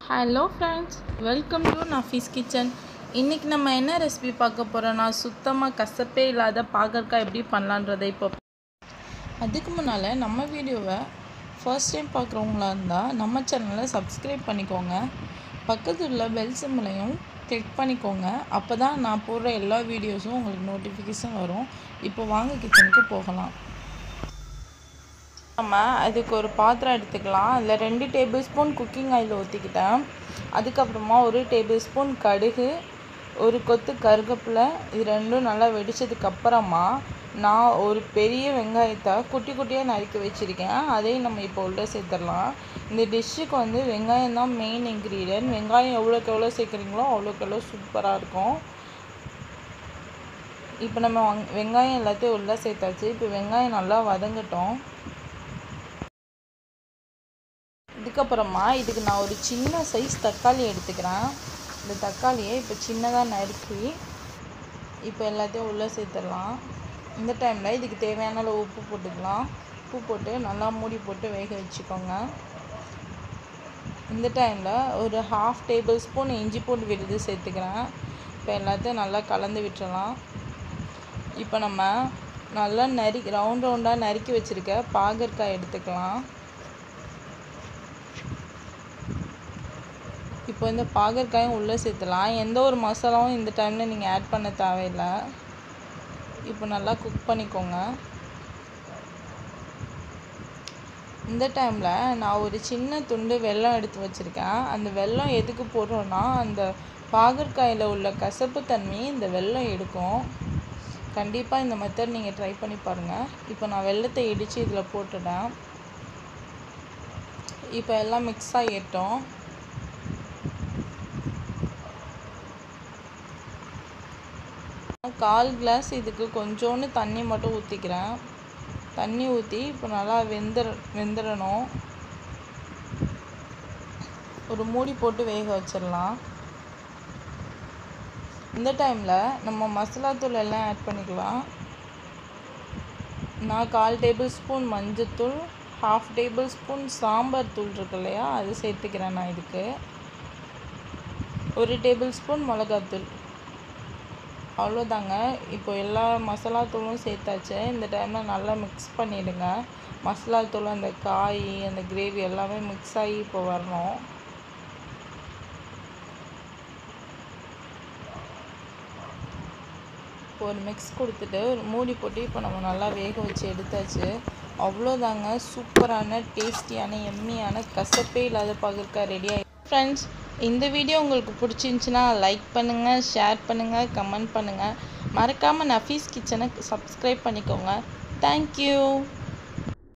hello friends welcome to Nafees kitchen இன்றைக்கி நம்ம என்ன ரெசிபி பார்க்க போகிறோன்னா சுத்தமாக கசப்பே இல்லாத பாகற்காய் எப்படி பண்ணலான்றதை இப்போ அதுக்கு முன்னால் நம்ம வீடியோவை ஃபர்ஸ்ட் டைம் பார்க்குறவங்களா இருந்தால் நம்ம சேனலை சப்ஸ்கிரைப் பண்ணிக்கோங்க பக்கத்தில் உள்ள பெல் சிம்லையும் கிளிக் பண்ணிக்கோங்க அப்போ தான் நான் போடுற எல்லா வீடியோஸும் உங்களுக்கு நோட்டிஃபிகேஷன் வரும் இப்போ வாங்க கிச்சனுக்கு போகலாம் நம்ம அதுக்கு ஒரு பாத்திரம் எடுத்துக்கலாம் அதில் ரெண்டு டேபிள் ஸ்பூன் குக்கிங் ஆயில் ஊற்றிக்கிட்டேன் அதுக்கப்புறமா ஒரு டேபிள் ஸ்பூன் கடுகு ஒரு கொத்து கருகப்பிலை இது ரெண்டும் நல்லா வெடித்ததுக்கு அப்புறமா நான் ஒரு பெரிய வெங்காயத்தை குட்டி குட்டியாக நறுக்கி வச்சுருக்கேன் அதையும் நம்ம இப்போ உள்ளே சேர்த்துடலாம் இந்த டிஷ்ஷுக்கு வந்து வெங்காயம் தான் மெயின் இன்க்ரீடியன்ட் வெங்காயம் எவ்வளோக்கு எவ்வளோ சேர்க்குறீங்களோ அவ்வளோக்கு எவ்வளோ சூப்பராக இருக்கும் இப்போ நம்ம வெங்காயம் எல்லாத்தையும் உள்ளே சேர்த்தாச்சு இப்போ வெங்காயம் நல்லா வதங்கட்டும் இதுக்கப்புறமா இதுக்கு நான் ஒரு சின்ன சைஸ் தக்காளி எடுத்துக்கிறேன் இந்த தக்காளியை இப்போ சின்னதாக நறுக்கி இப்போ எல்லாத்தையும் உள்ளே சேர்த்துடலாம் இந்த டைமில் இதுக்கு தேவையான அளவு உப்பு போட்டுக்கலாம் உப்பு போட்டு நல்லா மூடி போட்டு வேக வச்சுக்கோங்க இந்த டைமில் ஒரு ஹாஃப் டேபிள் ஸ்பூன் இஞ்சி பூண்டு விருது சேர்த்துக்கிறேன் இப்போ எல்லாத்தையும் நல்லா கலந்து விட்டுறலாம் இப்போ நம்ம நல்லா நறு ரவுண்ட் ரவுண்டாக நறுக்கி வச்சுருக்க பாகற்காய் எடுத்துக்கலாம் இப்போ இந்த பாகற்காயும் உள்ளே சேர்த்துலாம் எந்த ஒரு மசாலாவும் இந்த டைமில் நீங்கள் ஆட் பண்ண தேவையில்லை இப்போ நல்லா குக் பண்ணிக்கோங்க இந்த டைமில் நான் ஒரு சின்ன துண்டு வெல்லம் எடுத்து வச்சுருக்கேன் அந்த வெல்லம் எதுக்கு போடுறோன்னா அந்த பாகற்காயில் உள்ள கசப்பு தன்மையை இந்த வெல்லம் எடுக்கும் கண்டிப்பாக இந்த மெத்தட் நீங்கள் ட்ரை பண்ணி பாருங்கள் இப்போ நான் வெள்ளத்தை இடித்து இதில் போட்டுட்டேன் இப்போ எல்லாம் மிக்ஸ் ஆகிட்டோம் கால் கிளாஸ் இதுக்கு கொஞ்சோண்டு தண்ணி மட்டும் ஊற்றிக்கிறேன் தண்ணி ஊற்றி இப்போ நல்லா வெந்துட வெந்துடணும் ஒரு மூடி போட்டு வேக வச்சிடலாம் இந்த டைமில் நம்ம மசாலாத்தூள் எல்லாம் ஆட் பண்ணிக்கலாம் நான் கால் டேபிள் ஸ்பூன் மஞ்சத்தூள் ஹாஃப் டேபிள் ஸ்பூன் சாம்பார் தூள் இருக்கு இல்லையா அது சேர்த்துக்கிறேன் நான் இதுக்கு ஒரு டேபிள் ஸ்பூன் மிளகாத்தூள் அவ்வளோதாங்க இப்போ எல்லா மசாலா தூளும் சேர்த்தாச்சு இந்த டைமில் நல்லா மிக்ஸ் பண்ணிவிடுங்க மசாலா தூள் அந்த காய் அந்த கிரேவி எல்லாமே மிக்ஸ் ஆகி இப்போ வரணும் இப்போ ஒரு மிக்ஸ் கொடுத்துட்டு ஒரு மூடி போட்டு இப்போ நம்ம நல்லா வேக வச்சு எடுத்தாச்சு அவ்வளோதாங்க சூப்பரான டேஸ்டியான எம்மியான கசப்பே இல்லாத பாகற்காய் ரெடி ஆகி ஃப்ரெண்ட்ஸ் இந்த வீடியோ உங்களுக்கு பிடிச்சிருந்துச்சின்னா லைக் பண்ணுங்கள் ஷேர் பண்ணுங்கள் கமெண்ட் பண்ணுங்கள் மறக்காமல் நஃபீஸ் கிச்சனை சப்ஸ்கிரைப் பண்ணிக்கோங்க தேங்க்யூ